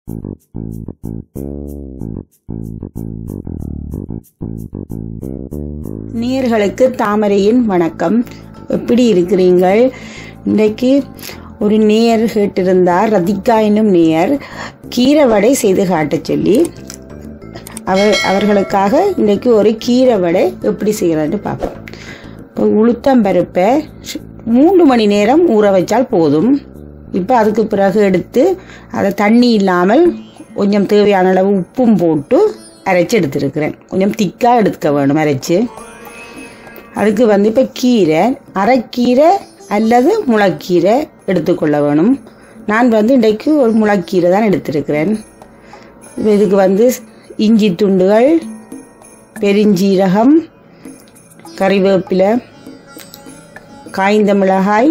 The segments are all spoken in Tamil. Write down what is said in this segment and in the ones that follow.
நேர்களுக்கு தாமரையின் வணக்கம் எப்படி இருக்கிறீங்கள் இன்றைக்கு ஒரு நேயர் கேட்டிருந்தார் ரதிகா என்னும் நேயர் கீரை வடை செய்து காட்டச் சொல்லி அவர் அவர்களுக்காக இன்றைக்கு ஒரு கீரை வடை எப்படி செய்கிறதுன்னு பார்ப்போம் இப்போ உளுத்தம்பருப்பை மூன்று மணி நேரம் ஊற வச்சால் போதும் இப்போ அதுக்கு பிறகு எடுத்து அதை தண்ணி இல்லாமல் கொஞ்சம் தேவையான அளவு உப்பும் போட்டு அரைச்சி எடுத்துருக்கிறேன் கொஞ்சம் திக்காக எடுத்துக்க வேணும் அரைச்சி அதுக்கு வந்து இப்போ கீரை அரைக்கீரை அல்லது முளைக்கீரை எடுத்துக்கொள்ள வேணும் நான் வந்து இன்றைக்கு ஒரு முளைக்கீரை தான் எடுத்திருக்கிறேன் இப்போ இதுக்கு வந்து இஞ்சி துண்டுகள் பெருஞ்சீரகம் கறிவேப்பிலை காய்ந்த மிளகாய்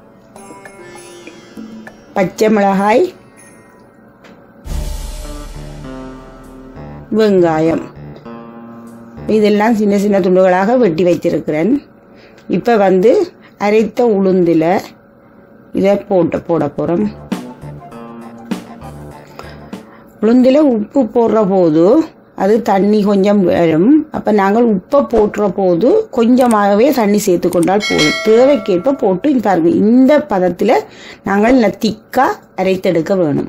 பச்சை மிளகாய் வெங்காயம் இதெல்லாம் சின்ன சின்ன துண்டுகளாக வெட்டி வைத்திருக்கிறேன் இப்போ வந்து அரைத்த உளுந்தில் இதை போட்டு போட போகிறோம் உளுந்தில் உப்பு போடுற போது அது தண்ணி கொஞ்சம் வரும் அப்போ நாங்கள் உப்பை போட்டுற போது கொஞ்சமாகவே தண்ணி சேர்த்து கொண்டால் போதும் தேவைக்கேற்ப போட்டு பாருங்க இந்த பதத்தில் நாங்கள் நல்லா திக்காக அரைத்தெடுக்க வேணும்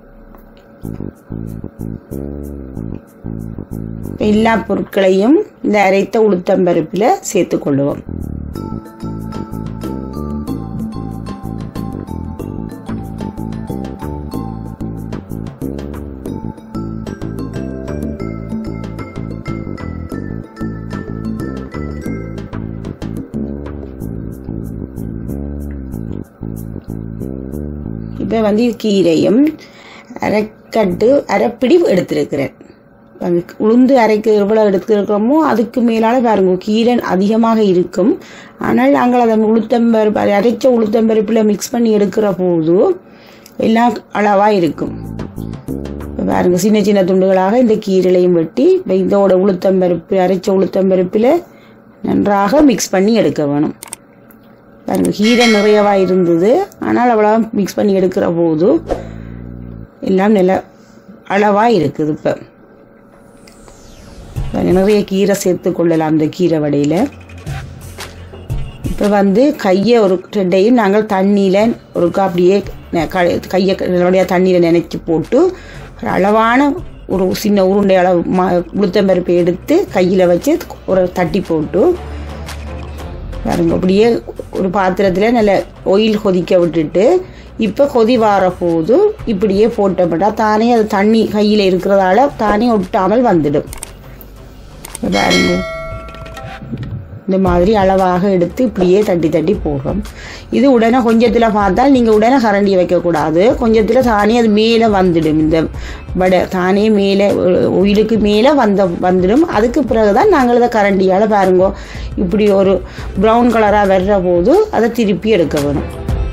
எல்லா பொருட்களையும் இந்த அரைத்த உளுத்தம்பருப்பில் சேர்த்து கொள்ளுவோம் இப்போ வந்து கீரையும் அரைக்கட்டு அரைப்பிடி எடுத்திருக்கிறேன் உளுந்து அரைக்க எவ்வளோ எடுத்துருக்கிறோமோ அதுக்கு மேலால் பாருங்க கீரை அதிகமாக இருக்கும் ஆனால் நாங்கள் அதை உளுத்தம்பருப்பு அதை அரைச்ச உளுத்தம்பருப்பில் மிக்ஸ் பண்ணி எடுக்கிற போது எல்லாம் அளவாக இருக்கும் பாருங்க சின்ன சின்ன துண்டுகளாக இந்த கீரையும் வெட்டி இதோட உளுத்தம்பருப்பு அரைச்ச உளுத்தம்பருப்பில் நன்றாக மிக்ஸ் பண்ணி எடுக்க வேணும் பாருங்க கீரை நிறையவா இருந்தது ஆனால் அவ்வளோ மிக்ஸ் பண்ணி எடுக்கிற போது எல்லாம் நல்ல அளவாக இருக்குது இப்போ நிறைய கீரை சேர்த்து கொள்ளலாம் அந்த கீரை வடையில் இப்போ வந்து கையை ஒரு ரெண்டையும் நாங்கள் தண்ணியில் ஒரு அப்படியே கையை நல்லபடியாக தண்ணியில் நினைச்சி போட்டு ஒரு அளவான ஒரு சின்ன உருண்டை அளவு மா உளுத்தம்பருப்பை எடுத்து கையில் வச்சு ஒரு தட்டி போட்டு பாருங்க அப்படியே ஒரு பாத்திரத்தில் நல்ல ஒயில் கொதிக்க விட்டுட்டு இப்போ கொதி வார போது இப்படியே போட்டப்பட்டா தானே அது தண்ணி கையில் இருக்கிறதால தானே ஒட்டாமல் வந்துடும் பாருங்க இந்த மாதிரி அளவாக எடுத்து இப்படியே தட்டி தட்டி போடுறோம் இது உடனே கொஞ்சத்தில் பார்த்தால் நீங்கள் உடனே கரண்டியை வைக்கக்கூடாது கொஞ்சத்தில் தானே அது மேலே வந்துடும் இந்த வடை தானே மேலே உயிருக்கு மேலே வந்த வந்துடும் அதுக்கு பிறகு தான் நாங்கள் இதை கரண்டியால் பாருங்க இப்படி ஒரு ப்ரௌன் கலராக வர்ற போது அதை திருப்பி எடுக்க வேணும்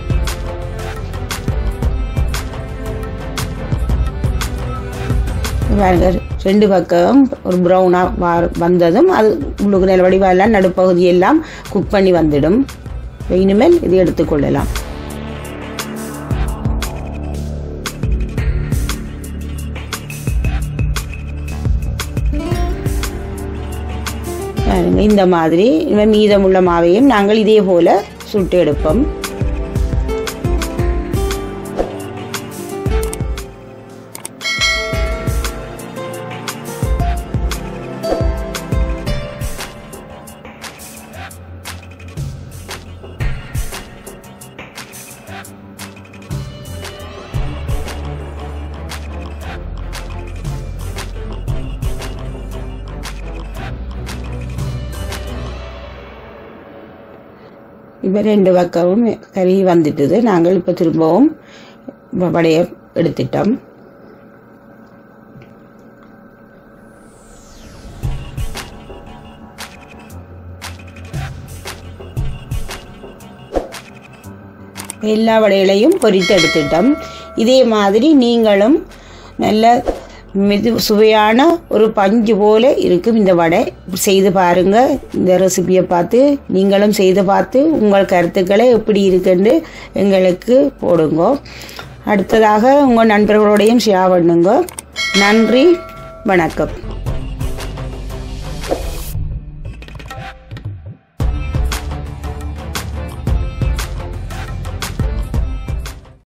பாருங்க ரெண்டு பக்கம் ஒரு ப்ரௌனாக வந்ததும் அது உள்ளுக்கு நில வடிவெல்லாம் நடுப்பகுதியெல்லாம் குக் பண்ணி வந்துடும் இனிமேல் இது எடுத்துக்கொள்ளலாம் பாருங்க இந்த மாதிரி மீதமுள்ள மாவையும் நாங்கள் இதே போல சுட்டு எடுப்போம் இப்போ ரெண்டு பக்கமும் கறி வந்துட்டுது நாங்கள் இப்போ திரும்பவும் வடையை எடுத்துட்டோம் எல்லா வடைகளையும் பொரித்து எடுத்துட்டோம் இதே மாதிரி நீங்களும் நல்ல மிது சுவையான ஒரு பஞ்சு போல இருக்கும் இந்த வடை செய்து பாருங்க இந்த ரெசிபியை பார்த்து நீங்களும் செய்து பார்த்து உங்கள் கருத்துக்களை எப்படி இருக்குன்னு எங்களுக்கு போடுங்க அடுத்ததாக உங்கள் நண்பர்களோடையும் ஷேர் பண்ணுங்க நன்றி வணக்கம்